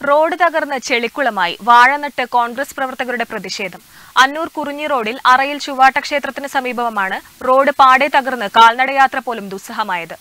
road തകർന്ന് ചെളിക്കുളമായി വാഴനട്ട് കോൺഗ്രസ് പ്രവർത്തകരുടെ പ്രതിഷേധം അന്നൂർ കുറിഞ്ഞി റോഡിൽ അറയിൽ ചുവാട്ട ക്ഷേത്രത്തിന് സമീപമാണ് റോഡ് പാടെ തകർന്ന് കാൽനടയാത്ര പോലും ദുസ്സഹമായത്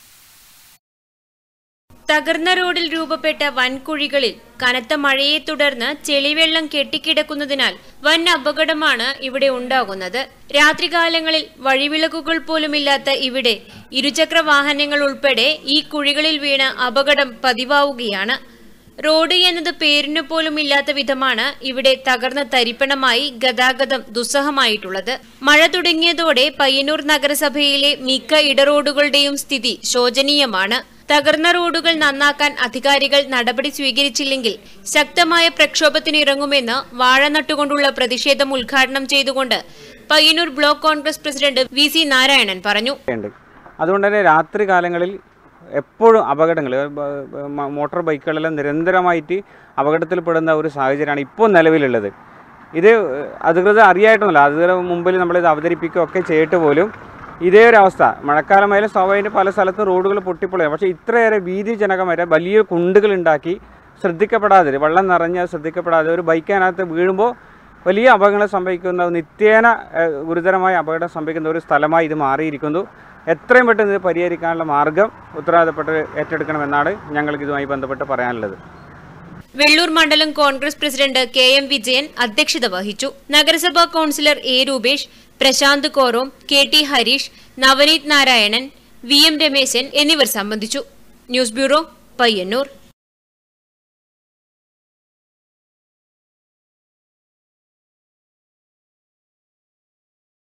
തകർന്ന റോഡിൽ രൂപപ്പെട്ട വൻകുഴികളിൽ കനത്ത മഴയെ തുടർന്ന് ചെളിവെള്ളം കെട്ടിക്കിടക്കുന്നതിനാൽ വൻ അപകടമാണ് ഇവിടെ ഉണ്ടാകുന്നത് രാത്രികാലങ്ങളിൽ വഴിവിളക്കുകൾ പോലുമില്ലാത്ത ഇവിടെ ഇരുചക്ര വാഹനങ്ങൾ ഉൾപ്പെടെ ഈ കുഴികളിൽ വീണ് അപകടം പതിവാവുകയാണ് റോഡ് എന്നത് പേരിനു പോലും ഇല്ലാത്ത വിധമാണ് ഇവിടെ തകർന്ന തരിപ്പണമായി ഗതാഗതം ദുസ്സഹമായിട്ടുള്ളത് മഴ തുടങ്ങിയതോടെ പയ്യന്നൂർ നഗരസഭയിലെ മിക്ക ഇടറോഡുകളുടെയും സ്ഥിതി ശോചനീയമാണ് തകർന്ന റോഡുകൾ നന്നാക്കാൻ അധികാരികൾ നടപടി സ്വീകരിച്ചില്ലെങ്കിൽ ശക്തമായ പ്രക്ഷോഭത്തിന് ഇറങ്ങുമെന്ന് വാഴ നട്ടുകൊണ്ടുള്ള പ്രതിഷേധം ഉദ്ഘാടനം ചെയ്തുകൊണ്ട് Payyanur block Congress president V C Narayanan പറഞ്ഞു ഉണ്ട് അതുകൊണ്ട് തന്നെ രാത്രി കാലങ്ങളിൽ എപ്പോഴും അപകടങ്ങൾ മോട്ടോർ ബൈക്കുകളെല്ലാം നിരന്തരമായിട്ട് അപകടത്തിൽപ്പെടുന്ന ഒരു സാഹചര്യമാണ് ഇപ്പോൾ നിലവിലുള്ളത് ഇത് അധികൃതർ അറിയായിട്ടൊന്നുമില്ല അധികൃതർ മുമ്പിൽ നമ്മളിത് അവതരിപ്പിക്കുകയൊക്കെ ചെയ്തിട്ട് പോലും ഇതേ ഒരു അവസ്ഥ മഴക്കാലമായാലും സ്വാഭാവികം പല സ്ഥലത്തും റോഡുകൾ പൊട്ടിപ്പൊളിയാണ് പക്ഷേ ഇത്രയേറെ ഭീതിജനകമായ വലിയ കുണ്ടുകൾ ഉണ്ടാക്കി ശ്രദ്ധിക്കപ്പെടാതെ വെള്ളം നിറഞ്ഞ് ശ്രദ്ധിക്കപ്പെടാതെ ഒരു ബൈക്കിനകത്ത് വീഴുമ്പോൾ വലിയ അപകടങ്ങൾ സംഭവിക്കുന്ന നിത്യേന ഏഹ്, ഗുരുതരമായ അപകടം സംഭവിക്കുന്ന ഒരു സ്ഥലമായി ഇത് മാറിയിരിക്കുന്നു എത്രയും പെട്ടെന്ന് ഇത് പരിഹരിക്കാനുള്ള മാർഗം ഉത്തരവാദപ്പെട്ട് ഏറ്റെടുക്കണമെന്നാണ് ഞങ്ങൾക്ക് ഇതുമായി ബന്ധപ്പെട്ട് പറയാനുള്ളത് വെള്ളൂർ മണ്ഡലം Congress president K M Vijayan അധ്യക്ഷത വഹിച്ചു നഗരസഭാ councillor A Rupesh Prashanth Korom K T Harish Navaneeth Narayanan V M Rameshan എന്നിവർ സംബന്ധിച്ചു ന്യൂസ് ബ്യൂറോ പയ്യന്നൂർ